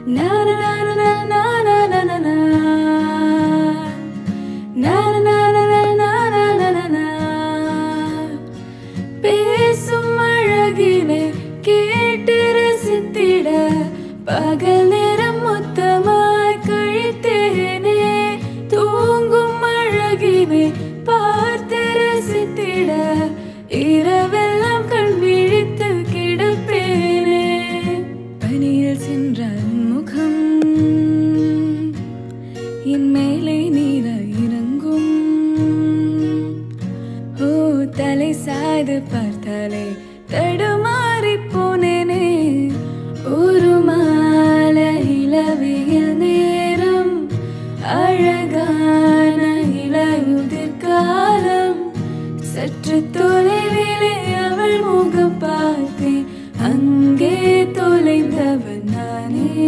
Na na na na na na na na na. Na na na na na na na na na. பேசும் அழகினை கேட்டு ரசித்திட பகல் நேரம் மொத்தமாய் கழித்தேனே தூங்கும் அழகினை பார்த்து ரசித்திட இரவெல்லாம் கண் விழித்து கிடப்பேனே பனியில் சென்றால் முகம் என் மேலே நீர இறங்கும் ஓ தலை சாய்து பார்த்தாலே தடுமாறி போனேனே ஒரு மாலை இளவியல் நேரம் அழகான இளையுதிர் காலம் சற்று தொலைவிலே அவள் முகம் பார்த்தேன் அங்கே தொலைந்தவன் நானே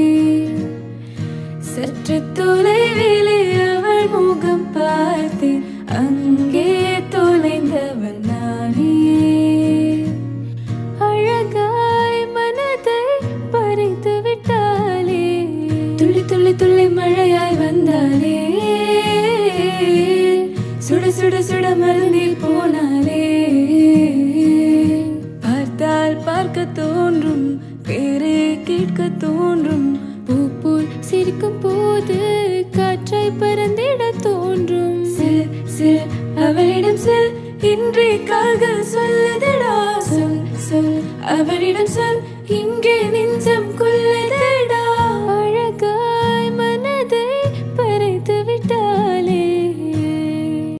சற்று தொலைவிலே அவள் முகம் பார்த்தேன் அங்கே தொலைந்தவள் நானே அழகாய் மனதை பறித்து விட்டாளே துள்ளி துள்ளி துள்ளி மழையாய் வந்தாளே சுட சுட சுட மருந்தில் போனாலே பார்த்தால் பார்க்க தோன்றும் பேரே கேட்க தோன்றும் பூ போல் சிரிக்கும் போது காற்றை பறந்திட தோன்றும் சில் சில் அவளிடம் செல் இன்றே கால்கள் சொல்லுதடா சொல் சொல் அவளிடம் சொல் இன்றே